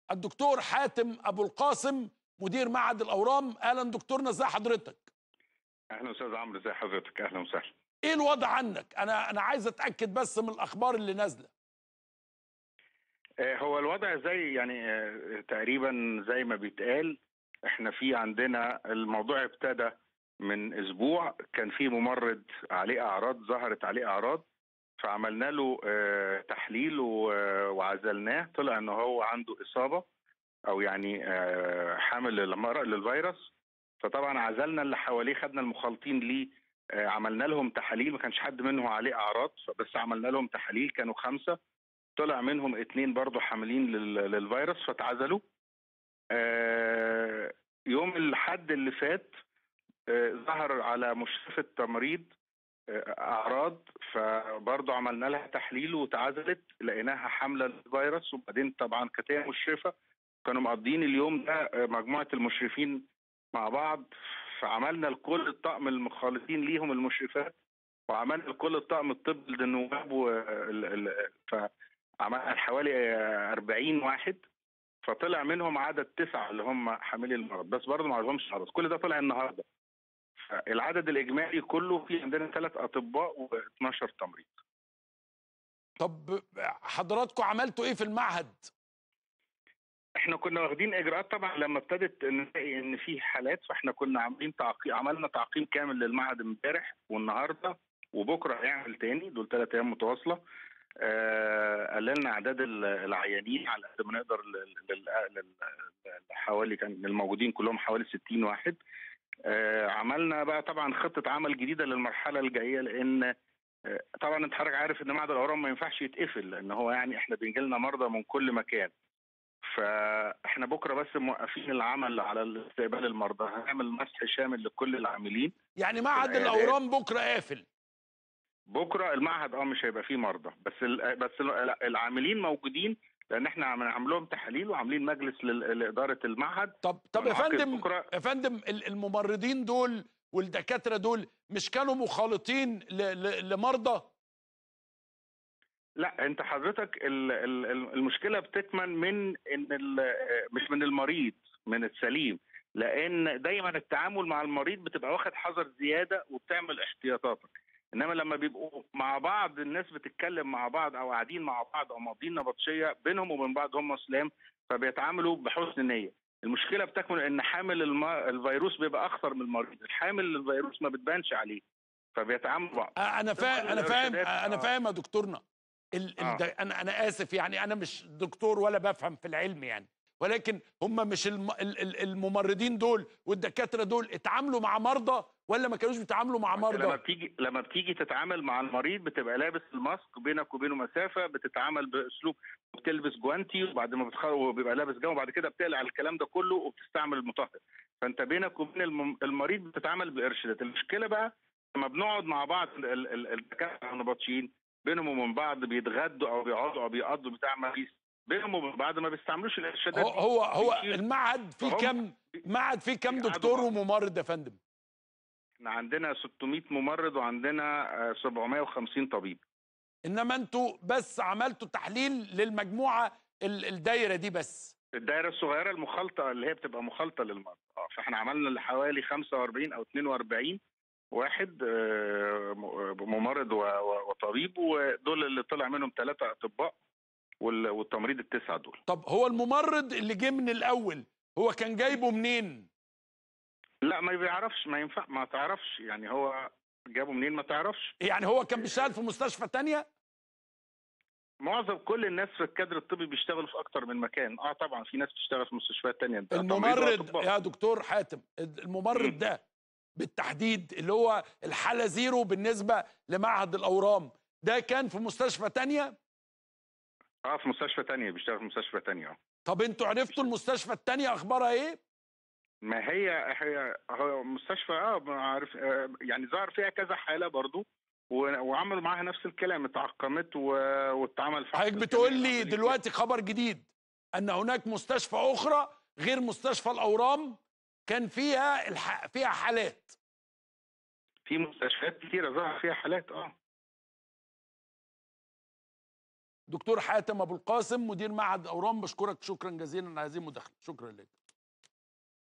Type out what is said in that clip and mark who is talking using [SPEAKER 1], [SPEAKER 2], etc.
[SPEAKER 1] الدكتور حاتم ابو القاسم مدير معهد الاورام اهلا دكتورنا ازي حضرتك
[SPEAKER 2] اهلا استاذ عمرو ازي حضرتك اهلا وسهلا
[SPEAKER 1] ايه الوضع عنك انا انا عايز اتاكد بس من الاخبار اللي نازله
[SPEAKER 2] آه، هو الوضع زي يعني آه، تقريبا زي ما بيتقال احنا في عندنا الموضوع ابتدى من اسبوع كان في ممرض عليه اعراض ظهرت عليه اعراض فعملنا له آه، تحليل و- وعزلناه طلع ان هو عنده اصابه او يعني آه، حامل للمرض للفيروس فطبعا عزلنا اللي حواليه خدنا المخالطين ليه آه، عملنا لهم تحاليل ما كانش حد منهم عليه اعراض بس عملنا لهم تحاليل كانوا خمسه طلع منهم اتنين برضو حاملين لل- للفيروس فاتعزلوا آه، يوم الحد اللي فات آه، ظهر على مشرفة تمريض آه، أعراض فبرضو عملنا لها تحليل واتعزلت لقيناها حاملة للفيروس وبعدين طبعا كانت هي مشرفة كانوا مقضيين اليوم ده آه، مجموعة المشرفين مع بعض فعملنا لكل الطقم المخالطين ليهم المشرفات وعملنا لكل الطقم الطبي للنواب وال- ال- فعملنا حوالي آه، 40 واحد فطلع منهم عدد تسعة اللي هم حاملي المرض بس برضه ما عندهمش مرض كل ده طلع النهارده العدد الاجمالي كله في عندنا ثلاث اطباء و12 تمريض
[SPEAKER 1] طب حضراتكم عملتوا ايه في المعهد
[SPEAKER 2] احنا كنا واخدين اجراءات طبعا لما ابتدت نلاقي ان في حالات فاحنا كنا عاملين تعقيم عملنا تعقيم كامل للمعهد امبارح والنهارده وبكره هيعمل تاني دول ثلاث ايام متواصله آه قللنا اعداد ال- العيانين على قد ما نقدر لل- لل- لل- حوالي كان الموجودين كلهم حوالي 60 واحد آه عملنا بقى طبعا خطه عمل جديده للمرحله الجايه لان آه، طبعا انت حضرتك عارف ان معهد الاورام ما ينفعش يتقفل لان هو يعني احنا بيجي لنا مرضى من كل مكان فاحنا بكره بس موقفين العمل على استقبال المرضى هنعمل مسح شامل لكل العاملين
[SPEAKER 1] يعني معهد
[SPEAKER 2] العيادات.
[SPEAKER 1] الاورام بكره قافل
[SPEAKER 2] بكره المعهد اه مش هيبقى فيه مرضى بس ال- بس ال- العاملين موجودين لان احنا عم- عاملين لهم تحاليل وعاملين مجلس لل- لاداره المعهد
[SPEAKER 1] طب طب يا
[SPEAKER 2] هنعقد
[SPEAKER 1] فندم
[SPEAKER 2] بكره
[SPEAKER 1] يا فندم ال- الممرضين دول والدكاتره دول مش كانوا مخالطين ل- ل- لمرضى
[SPEAKER 2] لا انت حضرتك ال- ال- ال- المشكله بتكمن من ان ال- مش من المريض من السليم لان دايما التعامل مع المريض بتبقى واخد حذر زياده وبتعمل احتياطاتك انما لما بيبقوا مع بعض الناس بتتكلم مع بعض او قاعدين مع بعض او ماضيين نبطشيه بينهم وبين بعض هم اسلام فبيتعاملوا بحسن نيه المشكله بتكمن ان حامل الم... الفيروس بيبقى اخطر من المريض الحامل للفيروس ما بتبانش عليه فبيتعاملوا بعض
[SPEAKER 1] انا فاهم
[SPEAKER 2] طبقاً
[SPEAKER 1] انا فاهم
[SPEAKER 2] للإرشادات،
[SPEAKER 1] انا
[SPEAKER 2] آه.
[SPEAKER 1] فاهم يا دكتورنا ال...
[SPEAKER 2] آه.
[SPEAKER 1] ال... ده- انا انا اسف يعني انا مش دكتور ولا بفهم في العلم يعني ولكن هم مش الم... ال- ال- الممرضين دول والدكاتره دول اتعاملوا مع مرضى ولا ما كانوش بيتعاملوا مع
[SPEAKER 2] لما
[SPEAKER 1] مرضى
[SPEAKER 2] بتيجي لما بتيجي تتعامل مع المريض بتبقى لابس الماسك بينك وبينه مسافه بتتعامل باسلوب بتلبس جوانتي وبعد ما بتخرج وبيبقى لابس جو وبعد كده بتقلع الكلام ده كله وبتستعمل المطهر فانت بينك وبين الم- المريض بتتعامل بارشادات المشكله بقى لما بنقعد مع بعض ال- ال- ال- الدكاتره النبطشيين بينهم وبين بعض بيتغدوا او بيقعدوا او بيقضوا بتاع مريض بينهم وبين بعض ما بيستعملوش الارشادات
[SPEAKER 1] هو
[SPEAKER 2] دي.
[SPEAKER 1] هو, هو
[SPEAKER 2] بيشيل-
[SPEAKER 1] المعهد فيه
[SPEAKER 2] فهم
[SPEAKER 1] كم معهد فيه كم
[SPEAKER 2] بيقعدوا
[SPEAKER 1] دكتور
[SPEAKER 2] بعض.
[SPEAKER 1] وممرض يا فندم
[SPEAKER 2] احنا عندنا 600 ممرض وعندنا آه، 750 طبيب
[SPEAKER 1] انما انتوا بس عملتوا تحليل للمجموعه ال- الدايره دي بس
[SPEAKER 2] الدائره الصغيره المخالطه اللي هي بتبقى مخالطه للمرضى اه فاحنا عملنا لحوالي 45 او 42 واحد آه، م- ممرض و- و- وطبيب ودول اللي طلع منهم ثلاثه اطباء وال- والتمريض التسعه دول
[SPEAKER 1] طب هو الممرض اللي جه من الاول هو كان جايبه منين
[SPEAKER 2] لا ما بيعرفش ما ينفع ما تعرفش يعني هو جابه منين ما تعرفش
[SPEAKER 1] يعني هو كان بيشتغل في مستشفى تانية
[SPEAKER 2] معظم كل الناس في الكادر الطبي بيشتغلوا في اكتر من مكان اه طبعا في ناس بتشتغل في مستشفيات تانية ده تمريض
[SPEAKER 1] الممرض
[SPEAKER 2] وأطباء.
[SPEAKER 1] يا دكتور حاتم الممرض
[SPEAKER 2] مم.
[SPEAKER 1] ده بالتحديد اللي هو الحالة زيرو بالنسبة لمعهد الأورام ده كان في مستشفى تانية
[SPEAKER 2] اه في مستشفى تانية بيشتغل في مستشفى تانية اه
[SPEAKER 1] طب انتوا عرفتوا المستشفى التانية أخبارها إيه؟
[SPEAKER 2] ما هي هي هو مستشفى اه ما عارف آه يعني ظهر فيها كذا حاله برضو و- وعملوا معاها نفس الكلام اتعقمت و- واتعمل فحص
[SPEAKER 1] حضرتك بتقول
[SPEAKER 2] كمان
[SPEAKER 1] لي
[SPEAKER 2] عملية.
[SPEAKER 1] دلوقتي خبر جديد أن هناك مستشفى أخرى غير مستشفى الأورام كان فيها الح... فيها حالات
[SPEAKER 2] في مستشفيات كتيره ظهر فيها حالات اه
[SPEAKER 1] دكتور حاتم ابو القاسم مدير معهد اورام بشكرك شكرا جزيلا على هذه المداخله شكرا لك